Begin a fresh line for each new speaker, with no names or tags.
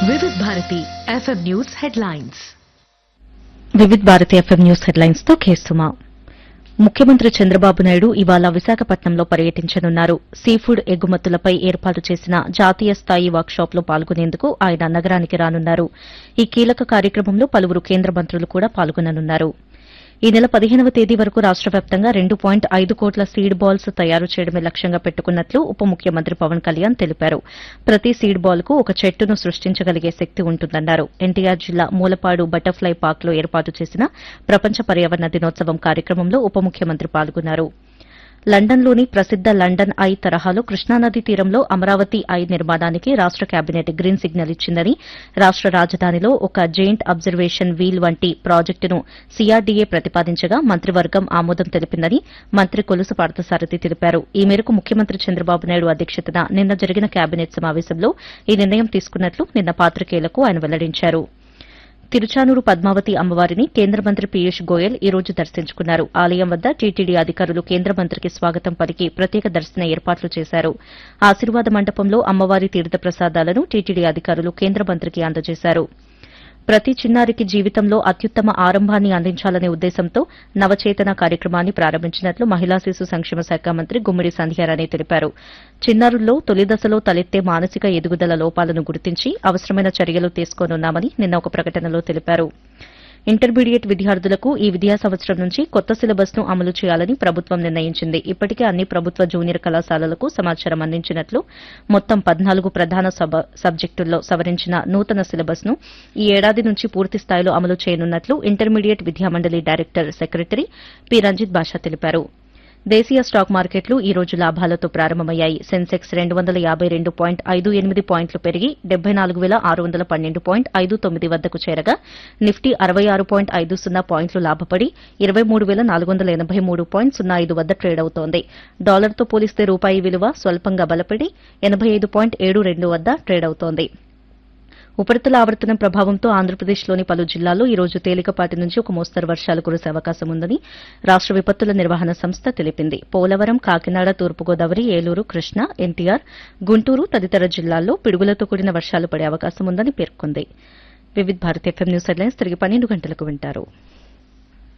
వివిధ Bharati FM news headlines
Vividh Bharati FM news headlines తో కేసుమా ముఖ్యమంత్రి చంద్రబాబు నాయుడు ఇవాళ విశాఖపట్నంలో పర్యటించనున్నారు సీఫుడ్ ఎగుమతులపై ఏర్పాటు చేసిన జాతీయ స్థాయి వర్క్షాప్ లో పాల్గొనేందుకు ఆయన నగరానికి రానున్నారు ఈ కీలక కార్యక్రమంలో పలువురు కేంద్ర మంత్రులు కూడా పాల్గొననున్నారు ఈ నెల పదిహేనవ తేదీ వరకు రాష్ట వ్యాప్తంగా రెండు పాయింట్ ఐదు కోట్ల సీడ్ బాల్స్ తయారు చేయడమే లక్ష్యంగా పెట్టుకున్నట్లు ఉప ముఖ్యమంత్రి పవన్ కళ్యాణ్ తెలిపారు ప్రతి సీడ్ బాల్ కు ఒక చెట్టును సృష్టించగలిగే శక్తి ఉంటుందన్నారు ఎన్టీఆర్ జిల్లా మూలపాడు బటర్ఫ్లై పార్క్ లో ఏర్పాటు చేసిన ప్రపంచ పర్యావరణ దినోత్సవం కార్యక్రమంలో ఉప ముఖ్యమంత్రి పాల్గొన్నారు లండన్లోని ప్రసిద్ద లండన్ ఐ తరహాలో కృష్ణానది తీరంలో అమరావతి ఐ నిర్మాణానికి రాష్ట కేబినెట్ గ్రీన్ సిగ్నల్ ఇచ్చిందని రాష్ట రాజధానిలో ఒక జెయింట్ అబ్జర్వేషన్ వీల్ వంటి ప్రాజెక్టును సీఆర్డీఏ ప్రతిపాదించగా మంత్రివర్గం ఆమోదం తెలిపిందని మంత్రి కొలుసు పార్థసారథి తెలిపారు ఈ మేరకు ముఖ్యమంత్రి చంద్రబాబు నాయుడు అధ్యక్షతన నిన్న జరిగిన కేబినెట్ సమావేశంలో ఈ నిర్ణయం తీసుకున్నట్లు నిన్న పాత్రికేయులకు ఆయన వెల్లడించారు తిరుచానూరు పద్మావతి అమ్మవారిని కేంద్ర మంత్రి పీయూష్ గోయల్ ఈ రోజు దర్శించుకున్నారు ఆలయం వద్ద టీటీడీ అధికారులు కేంద్ర మంత్రికి స్వాగతం పలికి ప్రత్యేక దర్శన ఏర్పాట్లు చేశారు ఆశీర్వాద మండపంలో అమ్మవారి తీర్థ ప్రసాదాలను టీటీడీ అధికారులు కేంద్ర మంత్రికి అందజేశారు ప్రతి చిన్నారికి జీవితంలో అత్యుత్తమ ఆరంభాన్ని అందించాలనే ఉద్దేశంతో నవచేతన కార్యక్రమాన్ని ప్రారంభించినట్లు మహిళా శిశు సంక్షేమ శాఖ మంత్రి గుమ్మిడి సంధ్యారాణి తెలిపారు చిన్నారుల్లో తొలి దశలో తలెత్తే మానసిక ఎదుగుదల లోపాలను గుర్తించి అవసరమైన చర్యలు తీసుకోనున్నామని నిన్న ఒక ప్రకటనలో తెలిపారు ఇంటర్మీడియట్ విద్యార్థులకు ఈ విద్యా సంవత్సరం నుంచి కొత్త సిలబస్ ను అమలు చేయాలని ప్రభుత్వం నిర్ణయించింది ఇప్పటికే అన్ని ప్రభుత్వ జూనియర్ కళాశాలలకు సమాచారం అందించినట్లు మొత్తం పద్నాలుగు ప్రధాన సబ- సబ్జెక్టుల్లో సవరించిన నూతన సిలబస్ ను ఈ ఏడాది నుంచి పూర్తి స్థాయిలో అమలు చేయనున్నట్లు ఇంటర్మీడియట్ విద్యామండలి director secretary P Ranjit Basha తెలిపారు దేశీయ స్టాక్ మార్కెట్లు ఈ రోజు లాభాలతో ప్రారంభమయ్యాయి సెన్సెక్స్ రెండు వందల యాబై రెండు పాయింట్ ఐదు ఎనిమిది పాయింట్లు పెరిగి డెబ్బై నాలుగు వేల ఆరు వందల పన్నెండు పాయింట్ ఐదు తొమ్మిది వద్దకు చేరగా నిఫ్టీ అరవై ఆరు పాయింట్ ఐదు సున్నా పాయింట్లు లాభపడి ఇరవై మూడు వేల నాలుగు వందల ఎనబై మూడు పాయింట్ సున్నా ఐదు వద్ద ట్రేడ్ అవుతోంది డాలర్తో పోలిస్తే రూపాయి విలువ స్వల్పంగా బలపడి ఎనబై ఐదు పాయింట్ ఏడు రెండు వద్ద ట్రేడ్ అవుతోంది ఉపరితల ఆవర్తనం ప్రభావంతో ఆంధ్రప్రదేశ్లోని పలు జిల్లాల్లో ఈ రోజు తేలికపాటి నుంచి ఒక మోస్తరు వర్షాలు కురిసే అవకాశం ఉందని రాష్ట విపత్తుల నిర్వహణ సంస్థ తెలిపింది పోలవరం కాకినాడ తూర్పుగోదావరి ఏలూరు కృష్ణా ఎన్టీఆర్ గుంటూరు తదితర జిల్లాల్లో పిడుగులతో కూడిన వర్షాలు పడే అవకాశం ఉందని పేర్కొంది వివిధ భారత్ ఎఫ్ఎం న్యూస్ హెడ్లైన్స్ తిరిగి పన్నెండు గంటలకు వింటారు